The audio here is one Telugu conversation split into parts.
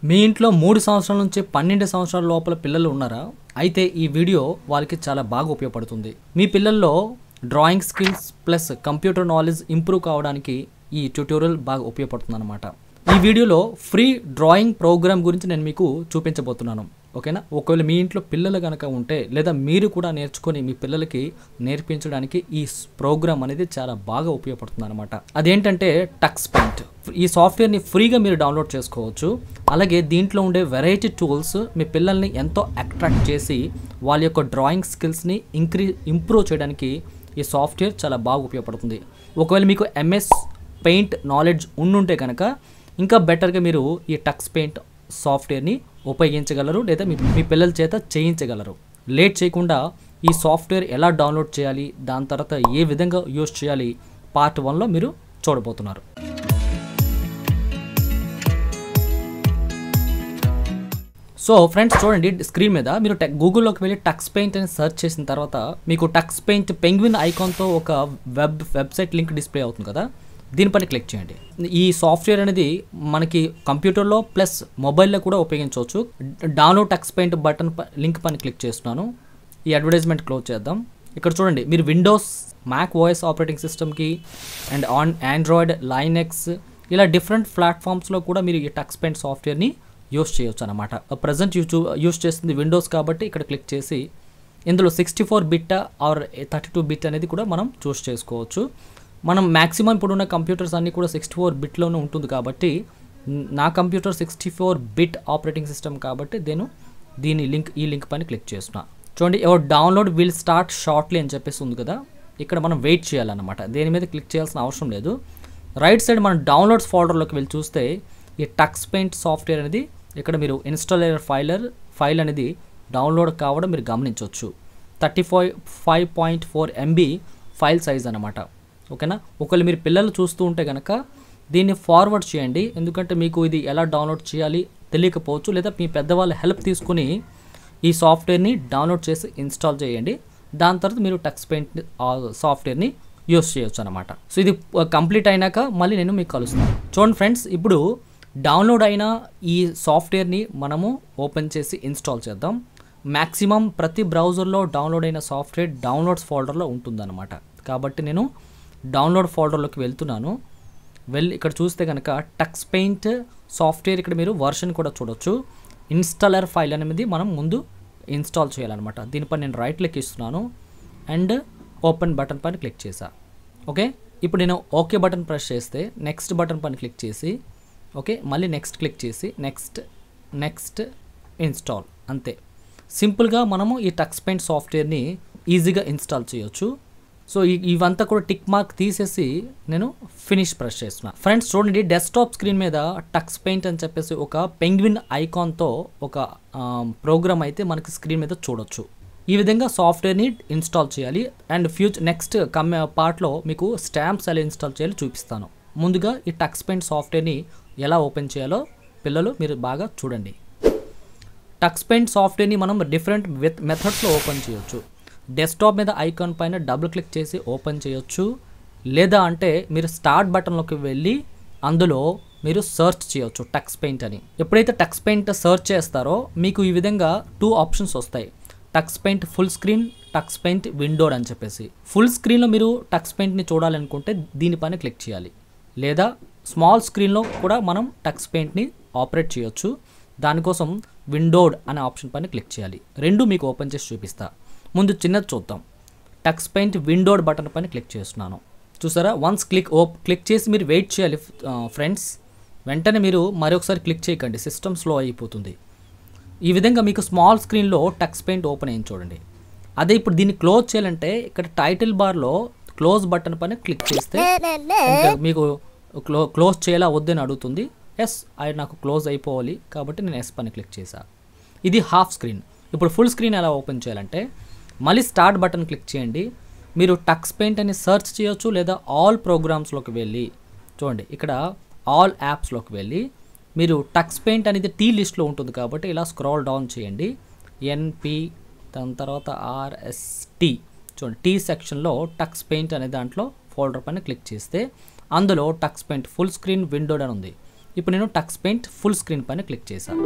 మీ ఇంట్లో మూడు సంవత్సరాల నుంచి పన్నెండు సంవత్సరాల లోపల పిల్లలు ఉన్నారా అయితే ఈ వీడియో వాళ్ళకి చాలా బాగా ఉపయోగపడుతుంది మీ పిల్లల్లో drawing skills plus computer knowledge improve కావడానికి ఈ ట్యూటోరియల్ బాగా ఉపయోగపడుతుంది అనమాట ఈ వీడియోలో ఫ్రీ డ్రాయింగ్ ప్రోగ్రామ్ గురించి నేను మీకు చూపించబోతున్నాను ఓకేనా ఒకవేళ మీ ఇంట్లో పిల్లలు కనుక ఉంటే లేదా మీరు కూడా నేర్చుకొని మీ పిల్లలకి నేర్పించడానికి ఈ ప్రోగ్రామ్ అనేది చాలా బాగా ఉపయోగపడుతుంది అనమాట అదేంటంటే టక్స్ పెయింట్ ఈ సాఫ్ట్వేర్ని ఫ్రీగా మీరు డౌన్లోడ్ చేసుకోవచ్చు అలాగే దీంట్లో ఉండే వెరైటీ టూల్స్ మీ పిల్లల్ని ఎంతో అట్రాక్ట్ చేసి వాళ్ళ యొక్క డ్రాయింగ్ స్కిల్స్ని ఇంక్రీ ఇంప్రూవ్ చేయడానికి ఈ సాఫ్ట్వేర్ చాలా బాగా ఉపయోగపడుతుంది ఒకవేళ మీకు ఎంఎస్ పెయింట్ నాలెడ్జ్ ఉండుంటే కనుక ఇంకా బెటర్గా మీరు ఈ టక్స్ పెయింట్ సాఫ్ట్వేర్ని ఉపయోగించగలరు లేదా మీ మీ పిల్లల చేత చేయించగలరు లేట్ చేయకుండా ఈ సాఫ్ట్వేర్ ఎలా డౌన్లోడ్ చేయాలి దాని తర్వాత ఏ విధంగా యూస్ చేయాలి పార్ట్ వన్లో మీరు చూడబోతున్నారు సో ఫ్రెండ్స్ చూడండి స్క్రీన్ మీద మీరు టెక్ గూగుల్లోకి వెళ్ళి టక్స్ పెయింట్ అని సెర్చ్ చేసిన తర్వాత మీకు టక్స్ పెయింట్ పెంగ్విన్ ఐకాన్తో ఒక వెబ్ వెబ్సైట్ లింక్ డిస్ప్లే అవుతుంది కదా దీనిపైన క్లిక్ చేయండి ఈ సాఫ్ట్వేర్ అనేది మనకి కంప్యూటర్లో ప్లస్ మొబైల్లో కూడా ఉపయోగించవచ్చు download Tux Paint button link పైన క్లిక్ చేస్తున్నాను ఈ అడ్వర్టైజ్మెంట్ క్లోజ్ చేద్దాం ఇక్కడ చూడండి మీరు విండోస్ మ్యాక్ వాయిస్ ఆపరేటింగ్ సిస్టమ్కి అండ్ ఆన్ ఆండ్రాయిడ్ లైనెక్స్ ఇలా డిఫరెంట్ ప్లాట్ఫామ్స్లో కూడా మీరు ఈ టక్స్ పెయింట్ సాఫ్ట్వేర్ని యూస్ చేయొచ్చు అనమాట ప్రజెంట్ యూట్యూబ్ యూస్ చేస్తుంది విండోస్ కాబట్టి ఇక్కడ క్లిక్ చేసి ఇందులో sixty four bit or thirty two bit అనేది కూడా మనం చూస్ చేసుకోవచ్చు మనం మ్యాక్సిమం ఇప్పుడున్న కంప్యూటర్స్ అన్నీ కూడా సిక్స్టీ ఫోర్ బిట్లోనే ఉంటుంది కాబట్టి నా computer sixty four bit operating system కాబట్టి నేను దీని లింక్ ఈ లింక్ పైన క్లిక్ చేస్తున్నా చూడండి ఎవరు డౌన్లోడ్ విల్ స్టార్ట్ షార్ట్లీ అని చెప్పేసి ఉంది కదా ఇక్కడ మనం వెయిట్ చేయాలన్నమాట దేని మీద క్లిక్ చేయాల్సిన అవసరం లేదు రైట్ సైడ్ మనం డౌన్లోడ్స్ ఫోల్డర్లోకి వెళ్ళి చూస్తే ఈ టక్స్ పెయింట్ సాఫ్ట్వేర్ అనేది ఇక్కడ మీరు ఇన్స్టాల్ ఫైలర్ ఫైల్ అనేది డౌన్లోడ్ కావడం మీరు గమనించవచ్చు thirty five five point four MB file size అనమాట ఓకేనా ఒకవేళ మీరు పిల్లలు చూస్తూ ఉంటే కనుక దీన్ని ఫార్వర్డ్ చేయండి ఎందుకంటే మీకు ఇది ఎలా డౌన్లోడ్ చేయాలి తెలియకపోవచ్చు లేదా మీ పెద్దవాళ్ళ హెల్ప్ తీసుకుని ఈ సాఫ్ట్వేర్ని డౌన్లోడ్ చేసి ఇన్స్టాల్ చేయండి దాని తర్వాత మీరు టక్స్ పెయింట్ సాఫ్ట్వేర్ని యూస్ చేయొచ్చు అనమాట సో ఇది కంప్లీట్ అయినాక మళ్ళీ నేను మీకు కలుస్తాను చూడండి ఫ్రెండ్స్ ఇప్పుడు డౌన్లోడ్ అయిన ఈ సాఫ్ట్వేర్ని మనము ఓపెన్ చేసి ఇన్స్టాల్ చేద్దాం మ్యాక్సిమం ప్రతి బ్రౌజర్లో డౌన్లోడ్ అయిన సాఫ్ట్వేర్ డౌన్లోడ్స్ ఫోల్డర్లో ఉంటుందన్నమాట కాబట్టి నేను డౌన్లోడ్ ఫోల్డర్లోకి వెళ్తున్నాను వెళ్ళి ఇక్కడ చూస్తే కనుక టక్స్ పెయింట్ సాఫ్ట్వేర్ ఇక్కడ మీరు వర్షన్ కూడా చూడొచ్చు ఇన్స్టాలర్ ఫైల్ అనేది మనం ముందు ఇన్స్టాల్ చేయాలన్నమాట దీనిపై నేను రైట్ క్లిక్ ఇస్తున్నాను అండ్ ఓపెన్ బటన్ పైన క్లిక్ చేసా ఓకే ఇప్పుడు నేను ఓకే బటన్ ప్రెస్ చేస్తే నెక్స్ట్ బటన్ పైన క్లిక్ చేసి ఓకే మళ్ళీ నెక్స్ట్ క్లిక్ చేసి నెక్స్ట్ నెక్స్ట్ ఇన్స్టాల్ అంతే సింపుల్గా మనము ఈ టక్స్ పెయింట్ సాఫ్ట్వేర్ని ఈజీగా ఇన్స్టాల్ చేయొచ్చు సో ఇవంతా కూడా టిక్ మార్క్ తీసేసి నేను ఫినిష్ ప్రెస్ చేస్తున్నా ఫ్రెండ్స్ చూడండి డెస్క్టాప్ స్క్రీన్ మీద టక్స్ పెయింట్ అని చెప్పేసి ఒక పెంగ్విన్ ఐకాన్తో ఒక ప్రోగ్రామ్ అయితే మనకి స్క్రీన్ మీద చూడొచ్చు ఈ విధంగా సాఫ్ట్వేర్ని ఇన్స్టాల్ చేయాలి అండ్ ఫ్యూచర్ నెక్స్ట్ కమ్ పార్ట్లో మీకు స్టాంప్స్ ఎలా ఇన్స్టాల్ చేయాలో చూపిస్తాను ముందుగా ఈ టక్స్ పెయింట్ సాఫ్ట్వేర్ని ఎలా ఓపెన్ చేయాలో పిల్లలు మీరు బాగా చూడండి టక్స్ పెయింట్ సాఫ్ట్వేర్ని మనం డిఫరెంట్ మెథడ్స్లో ఓపెన్ చేయొచ్చు డెస్క్టాప్ మీద ఐకాన్ పైన డబుల్ క్లిక్ చేసి ఓపెన్ చేయొచ్చు లేదా అంటే మీరు స్టార్ట్ బటన్లోకి వెళ్ళి అందులో మీరు సెర్చ్ చేయొచ్చు టక్స్ పెయింట్ అని ఎప్పుడైతే టక్స్ పెయింట్ సెర్చ్ చేస్తారో మీకు ఈ విధంగా టూ ఆప్షన్స్ వస్తాయి Tux paint full screen Tux Paint windowed అని చెప్పేసి ఫుల్ స్క్రీన్లో మీరు టక్స్ పెయింట్ని చూడాలనుకుంటే దీనిపైన క్లిక్ చేయాలి లేదా స్మాల్ స్క్రీన్లో కూడా మనం టక్స్ పెయింట్ని ఆపరేట్ చేయొచ్చు దానికోసం విండోడ్ అనే ఆప్షన్ పైన క్లిక్ చేయాలి రెండు మీకు ఓపెన్ చేసి చూపిస్తా ముందు చిన్నది చూద్దాం టక్స్ పెయింట్ విండోడ్ బటన్ పైన క్లిక్ చేస్తున్నాను చూసారా వన్స్ క్లిక్ ఓ క్లిక్ చేసి మీరు వెయిట్ చేయాలి ఫ్రెండ్స్ వెంటనే మీరు మరొకసారి క్లిక్ చేయకండి సిస్టమ్ స్లో అయిపోతుంది ఈ విధంగా మీకు స్మాల్ స్క్రీన్లో టక్స్ పెయింట్ ఓపెన్ అయ్యింది చూడండి అదే ఇప్పుడు దీన్ని క్లోజ్ చేయాలంటే ఇక్కడ టైటిల్ బార్లో క్లోజ్ బటన్ పైన క్లిక్ చేస్తే మీకు క్లో క్లోజ్ చేయాలా వద్దని అడుగుతుంది ఎస్ అది నాకు క్లోజ్ అయిపోవాలి కాబట్టి నేను ఎస్ పైన క్లిక్ చేశా ఇది హాఫ్ స్క్రీన్ ఇప్పుడు ఫుల్ స్క్రీన్ ఎలా ఓపెన్ చేయాలంటే మళ్ళీ స్టార్ట్ బటన్ క్లిక్ చేయండి మీరు టక్స్ పెయింట్ అని సెర్చ్ చేయొచ్చు లేదా ఆల్ ప్రోగ్రామ్స్లోకి వెళ్ళి చూడండి ఇక్కడ ఆల్ యాప్స్లోకి వెళ్ళి మీరు టక్స్ పెయింట్ అనేది టీ లిస్ట్లో ఉంటుంది కాబట్టి ఇలా స్క్రాల్ డౌన్ చేయండి ఎన్పి దాని తర్వాత ఆర్ఎస్టి చూడండి టీ సెక్షన్లో టక్స్ పెయింట్ అనే దాంట్లో ఫోల్డర్ పైన క్లిక్ చేస్తే అందులో Tux paint full screen windowed అని ఉంది ఇప్పుడు నేను టక్స్ పెయింట్ ఫుల్ స్క్రీన్ పైన క్లిక్ చేశాను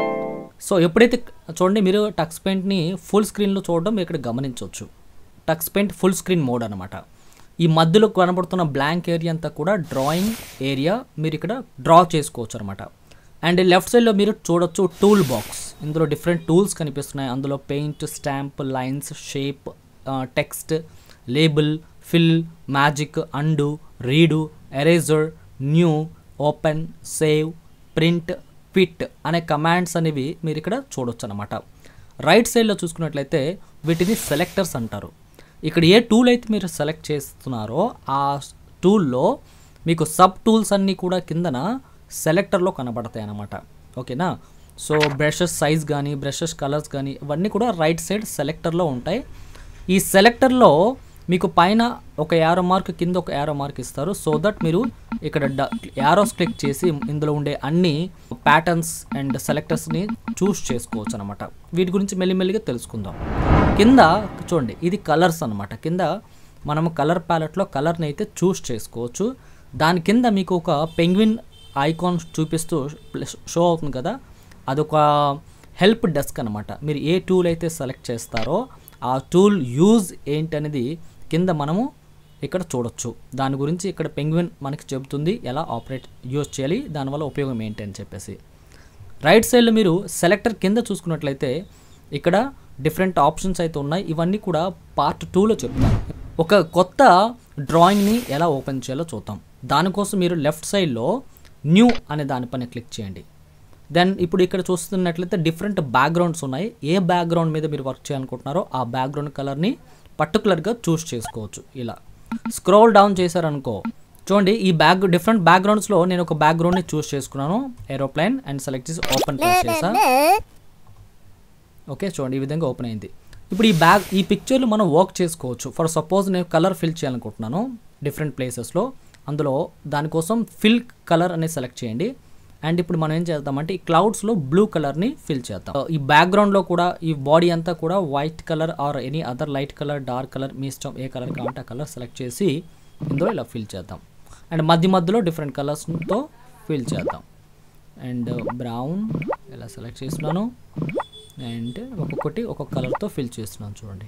సో ఎప్పుడైతే చూడండి మీరు టక్స్ పెయింట్ని ఫుల్ స్క్రీన్లో చూడడం మీరు ఇక్కడ గమనించవచ్చు Tux paint full screen mode అనమాట ఈ మధ్యలో కనబడుతున్న బ్లాంక్ ఏరియా అంతా కూడా డ్రాయింగ్ ఏరియా మీరు ఇక్కడ డ్రా చేసుకోవచ్చు అనమాట అండ్ లెఫ్ట్ సైడ్లో మీరు చూడొచ్చు టూల్ బాక్స్ ఇందులో డిఫరెంట్ టూల్స్ కనిపిస్తున్నాయి అందులో paint stamp lines shape text label fill magic undo redo eraser new open save print quit అనే కమాండ్స్ అనేవి మీరు ఇక్కడ చూడొచ్చు అనమాట రైట్ సైడ్లో చూసుకున్నట్లయితే వీటిని సెలెక్టర్స్ అంటారు ఇక్కడ ఏ టూల్ అయితే మీరు సెలెక్ట్ చేస్తున్నారో ఆ టూల్లో మీకు సబ్ టూల్స్ అన్నీ కూడా కిందన సెలెక్టర్లో కనబడతాయి అన్నమాట ఓకేనా సో బ్రషెస్ సైజ్ కానీ బ్రషెస్ కలర్స్ కానీ ఇవన్నీ కూడా రైట్ సైడ్ సెలెక్టర్లో ఉంటాయి ఈ సెలెక్టర్లో మీకు పైన ఒక యారో మార్క్ కింద ఒక యారో మార్క్ ఇస్తారు సో దట్ మీరు ఇక్కడ యారోస్ క్లిక్ చేసి ఇందులో ఉండే అన్ని ప్యాటర్న్స్ అండ్ సెలెక్టర్స్ని చూస్ చేసుకోవచ్చు అనమాట వీటి గురించి మెల్లిమెల్లిగా తెలుసుకుందాం కింద చూడండి ఇది కలర్స్ అనమాట కింద మనము కలర్ ప్యాలెట్లో కలర్ని అయితే చూస్ చేసుకోవచ్చు దాని కింద మీకు ఒక పెంగ్విన్ ఐకాన్ చూపిస్తూ షో అవుతుంది కదా అదొక హెల్ప్ డెస్క్ అనమాట మీరు ఏ టూల్ అయితే సెలెక్ట్ చేస్తారో ఆ టూల్ యూజ్ ఏంటనేది కింద మనము ఇక్కడ చూడొచ్చు దాని గురించి ఇక్కడ పెంగ్విన్ మనకి చెబుతుంది ఎలా ఆపరేట్ యూజ్ చేయాలి దానివల్ల ఉపయోగం ఏంటి అని చెప్పేసి రైట్ సైడ్లో మీరు సెలెక్టర్ కింద చూసుకున్నట్లయితే ఇక్కడ డిఫరెంట్ ఆప్షన్స్ అయితే ఉన్నాయి ఇవన్నీ కూడా పార్ట్ టూలో చెప్తాను ఒక కొత్త డ్రాయింగ్ని ఎలా ఓపెన్ చేయాలో చూద్దాం దానికోసం మీరు లెఫ్ట్ సైడ్లో న్యూ అనే దానిపైన క్లిక్ చేయండి దెన్ ఇప్పుడు ఇక్కడ చూస్తున్నట్లయితే డిఫరెంట్ బ్యాక్గ్రౌండ్స్ ఉన్నాయి ఏ బ్యాక్గ్రౌండ్ మీద మీరు వర్క్ చేయాలనుకుంటున్నారో ఆ బ్యాక్గ్రౌండ్ కలర్ని పర్టికులర్గా చూస్ చేసుకోవచ్చు ఇలా స్క్రోల్ డౌన్ చేశారనుకో చూడండి ఈ బ్యాక్ డిఫరెంట్ బ్యాక్గ్రౌండ్స్లో నేను ఒక బ్యాక్గ్రౌండ్ని చూస్ చేసుకున్నాను ఏరోప్లేన్ అండ్ సెలెక్ట్ చేసి ఓపెన్ ప్రెస్ చేసా ఓకే చూడండి ఈ విధంగా ఓపెన్ అయింది ఇప్పుడు ఈ బ్యాగ్ ఈ పిక్చర్లు మనం వర్క్ చేసుకోవచ్చు ఫర్ సపోజ్ నేను కలర్ ఫిల్ చేయాలనుకుంటున్నాను డిఫరెంట్ ప్లేసెస్లో అందులో దానికోసం ఫిల్ కలర్ అనేది సెలెక్ట్ చేయండి అండ్ ఇప్పుడు మనం ఏం చేద్దామంటే ఈ క్లౌడ్స్లో బ్లూ కలర్ని ఫిల్ చేద్దాం ఈ బ్యాక్గ్రౌండ్లో కూడా ఈ బాడీ అంతా కూడా white colour or any other light colour dark colour మీ ఇష్టం ఏ కలర్ కావాలంటే ఆ కలర్ సెలెక్ట్ చేసి ఇందులో ఇలా ఫిల్ చేద్దాం అండ్ మధ్య మధ్యలో డిఫరెంట్ కలర్స్తో ఫిల్ చేద్దాం అండ్ బ్రౌన్ ఇలా సెలెక్ట్ చేస్తున్నాను అండ్ ఒక్కొక్కటి ఒక్కొక్క కలర్తో ఫిల్ చేస్తున్నాను చూడండి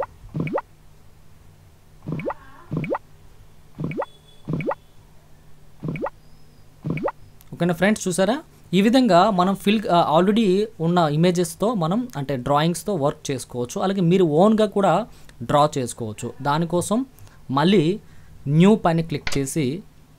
ఓకేనా ఫ్రెండ్స్ చూసారా ఈ విధంగా మనం ఫిల్ ఆల్రెడీ ఉన్న ఇమేజెస్తో మనం అంటే డ్రాయింగ్స్తో వర్క్ చేసుకోవచ్చు అలాగే మీరు ఓన్గా కూడా డ్రా చేసుకోవచ్చు దానికోసం మళ్ళీ న్యూ పైన క్లిక్ చేసి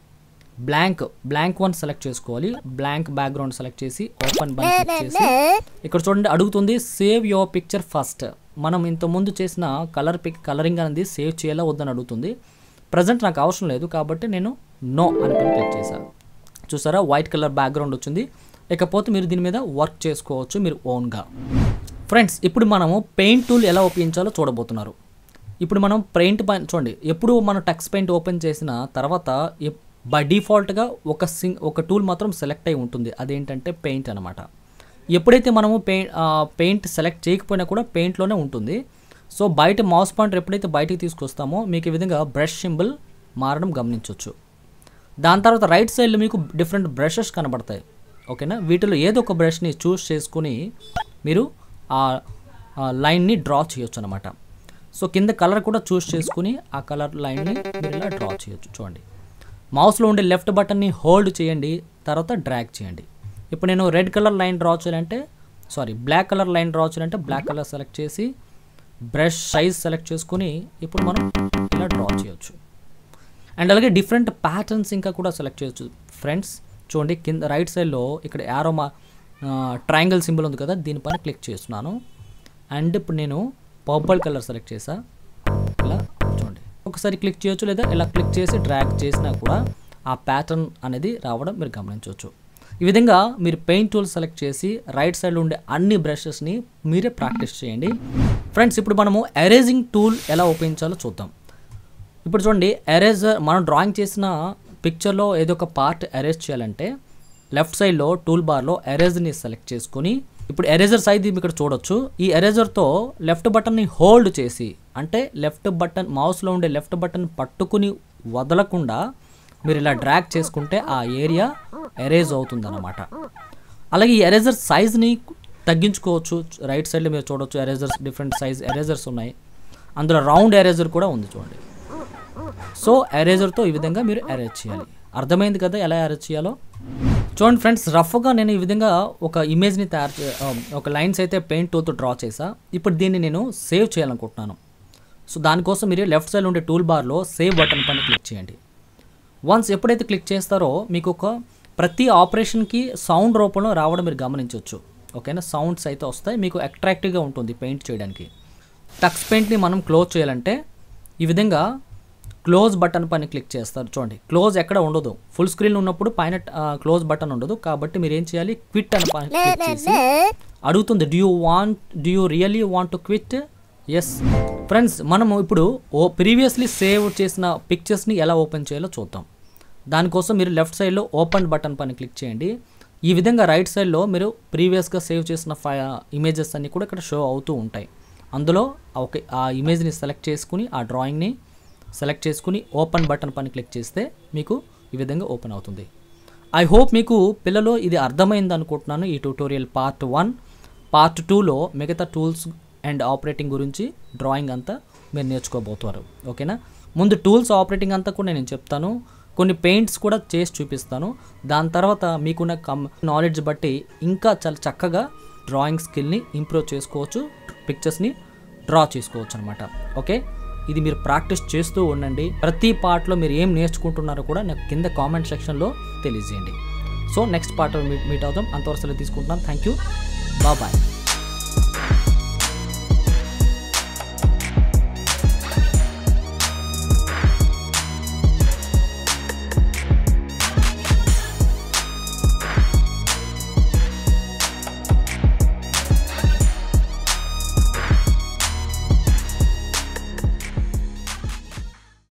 బ్లాంక్ బ్లాంక్ వన్ సెలెక్ట్ చేసుకోవాలి బ్లాంక్ బ్యాక్గ్రౌండ్ సెలెక్ట్ చేసి ఓపెన్ బటన్ క్లిక్ చేసి ఇక్కడ చూడండి అడుగుతుంది సేవ్ యువర్ పిక్చర్ ఫస్ట్ మనం ఇంతకుముందు చేసిన కలర్ పిక్ కలరింగ్ అనేది సేవ్ చేయాలా వద్దని అడుగుతుంది ప్రజెంట్ నాకు అవసరం లేదు కాబట్టి నేను నో అని పైన క్లిక్ చేశాను చూసారా వైట్ కలర్ బ్యాక్గ్రౌండ్ వచ్చింది ఇకపోతే మీరు దీని మీద వర్క్ చేసుకోవచ్చు మీరు ఓన్గా ఫ్రెండ్స్ ఇప్పుడు మనము పెయింట్ టూల్ ఎలా ఉపయోగించాలో చూడబోతున్నారు ఇప్పుడు మనం పెయింట్ పైన చూడండి ఎప్పుడు మనం టెక్స్ పెయింట్ ఓపెన్ చేసిన తర్వాత బై డిఫాల్ట్గా ఒక సింగ్ ఒక టూల్ మాత్రం సెలెక్ట్ అయి ఉంటుంది అదేంటంటే పెయింట్ అనమాట ఎప్పుడైతే మనము పెయింట్ పెయింట్ సెలెక్ట్ చేయకపోయినా కూడా పెయింట్లోనే ఉంటుంది సో బయట మౌస్ పాయింటర్ ఎప్పుడైతే బయటికి తీసుకొస్తామో మీకు ఈ విధంగా బ్రష్ సింబల్ మారడం గమనించవచ్చు దాని తర్వాత రైట్ సైడ్లో మీకు డిఫరెంట్ బ్రషెస్ కనబడతాయి ఓకేనా వీటిలో ఏదో ఒక బ్రష్ని చూస్ చేసుకుని మీరు ఆ లైన్ని డ్రా చేయొచ్చు అనమాట సో కింద కలర్ కూడా చూస్ చేసుకుని ఆ కలర్ లైన్ని మీరు ఇలా డ్రా చేయొచ్చు చూడండి మౌస్లో ఉండే లెఫ్ట్ బటన్ని హోల్డ్ చేయండి తర్వాత డ్రాగ్ చేయండి ఇప్పుడు నేను రెడ్ కలర్ లైన్ డ్రా చేయాలంటే sorry black colour line draw చేయాలంటే బ్లాక్ కలర్ సెలెక్ట్ చేసి బ్రష్ సైజ్ సెలెక్ట్ చేసుకుని ఇప్పుడు మనం ఇలా డ్రా చేయొచ్చు అండ్ అలాగే డిఫరెంట్ ప్యాటర్న్స్ ఇంకా కూడా సెలెక్ట్ చేయొచ్చు ఫ్రెండ్స్ చూడండి కింద రైట్ సైడ్లో ఇక్కడ యారో మా ట్రయాంగిల్ సింబల్ ఉంది కదా దీనిపైన క్లిక్ చేస్తున్నాను అండ్ ఇప్పుడు నేను పర్పుల్ కలర్ సెలెక్ట్ చేసా ఇలా చూడండి ఒకసారి క్లిక్ చేయొచ్చు లేదా ఇలా క్లిక్ చేసి డ్రాగ్ చేసినా కూడా ఆ ప్యాటర్న్ అనేది రావడం మీరు గమనించవచ్చు ఈ విధంగా మీరు పెయింట్ టూల్ సెలెక్ట్ చేసి రైట్ సైడ్లో ఉండే అన్ని బ్రషెస్ని మీరే ప్రాక్టీస్ చేయండి ఫ్రెండ్స్ ఇప్పుడు మనము ఎరేజింగ్ టూల్ ఎలా ఉపయోగించాలో చూద్దాం ఇప్పుడు చూడండి ఎరేజర్ మనం డ్రాయింగ్ చేసిన పిక్చర్లో ఏదో ఒక పార్ట్ ఎరేజ్ చేయాలంటే లెఫ్ట్ సైడ్లో టూల్ బార్లో ఎరేజర్ని సెలెక్ట్ చేసుకుని ఇప్పుడు ఎరేజర్ సైజ్ ఇక్కడ చూడొచ్చు ఈ ఎరేజర్తో లెఫ్ట్ బటన్ని హోల్డ్ చేసి అంటే లెఫ్ట్ బటన్ మౌస్లో ఉండే లెఫ్ట్ బటన్ పట్టుకుని వదలకుండా మీరు ఇలా డ్రాగ్ చేసుకుంటే ఆ ఏరియా ఎరేజ్ అవుతుందన్నమాట అలాగే ఈ ఎరేజర్ సైజ్ని తగ్గించుకోవచ్చు రైట్ సైడ్లో మీరు చూడొచ్చు ఎరేజర్స్ డిఫరెంట్ సైజ్ ఎరేజర్స్ ఉన్నాయి అందులో రౌండ్ ఎరేజర్ కూడా ఉంది చూడండి సో ఎరేజర్తో ఈ విధంగా మీరు ఎరేజ్ చేయాలి అర్థమైంది కదా ఎలా ఎరేజ్ చేయాలో చూడండి ఫ్రెండ్స్ రఫ్గా నేను ఈ విధంగా ఒక ఇమేజ్ని తయారు చే ఆ, ఒక లైన్స్ అయితే పెయింట్ టూతో డ్రా చేసా ఇప్పుడు దీన్ని నేను సేవ్ చేయాలనుకుంటున్నాను సో దానికోసం మీరు లెఫ్ట్ సైడ్ ఉండే టూల్ బార్లో సేవ్ బటన్ పైన క్లిక్ చేయండి వన్స్ ఎప్పుడైతే క్లిక్ చేస్తారో మీకు ఒక ప్రతి ఆపరేషన్కి సౌండ్ రూపంలో రావడం మీరు గమనించవచ్చు ఓకేనా సౌండ్స్ అయితే వస్తాయి మీకు అట్రాక్టివ్గా ఉంటుంది పెయింట్ చేయడానికి టక్స్ పెయింట్ని మనం క్లోజ్ చేయాలంటే ఈ విధంగా క్లోజ్ బటన్ పైన క్లిక్ చేస్తారు చూడండి క్లోజ్ ఎక్కడ ఉండదు ఫుల్ స్క్రీన్ ఉన్నప్పుడు పైన క్లోజ్ బటన్ ఉండదు కాబట్టి మీరు ఏం చేయాలి క్విట్ అని పైన క్లిక్ చేసి అడుగుతుంది do you want do you really want to quit yes friends మనము ఇప్పుడు ఓ ప్రీవియస్లీ సేవ్ చేసిన పిక్చర్స్ని ఎలా ఓపెన్ చేయాలో చూద్దాం దానికోసం మీరు లెఫ్ట్ సైడ్లో ఓపెన్ బటన్ పైన క్లిక్ చేయండి ఈ విధంగా రైట్ సైడ్లో మీరు ప్రీవియస్గా సేవ్ చేసిన ఫై ఇమేజెస్ అన్నీ కూడా ఇక్కడ షో అవుతూ ఉంటాయి అందులో ఒక ఆ ఇమేజ్ని సెలెక్ట్ చేసుకుని ఆ డ్రాయింగ్ని సెలెక్ట్ చేసుకుని ఓపెన్ బటన్ పైన క్లిక్ చేస్తే మీకు ఈ విధంగా ఓపెన్ అవుతుంది ఐ హోప్ మీకు పిల్లలు ఇది అర్థమైంది అనుకుంటున్నాను ఈ ట్యూటోరియల్ పార్ట్ వన్ పార్ట్ టూలో మిగతా టూల్స్ అండ్ ఆపరేటింగ్ గురించి డ్రాయింగ్ అంతా మీరు నేర్చుకోబోతున్నారు ఓకేనా ముందు టూల్స్ ఆపరేటింగ్ అంతా కూడా నేను చెప్తాను కొన్ని పెయింట్స్ కూడా చేసి చూపిస్తాను దాని తర్వాత మీకున్న కమ్ నాలెడ్జ్ బట్టి ఇంకా చాలా చక్కగా డ్రాయింగ్ స్కిల్ని ఇంప్రూవ్ చేసుకోవచ్చు పిక్చర్స్ని డ్రా చేసుకోవచ్చు అనమాట ఓకే ఇది మీరు ప్రాక్టీస్ చేస్తూ ఉండండి ప్రతి పార్ట్లో మీరు ఏం నేర్చుకుంటున్నారో కూడా నాకు కింద కామెంట్ సెక్షన్లో తెలియజేయండి so next part meet meet అవుతాం అంతవరకు సెలవు తీసుకుంటున్నాను థ్యాంక్ యూ బాయ్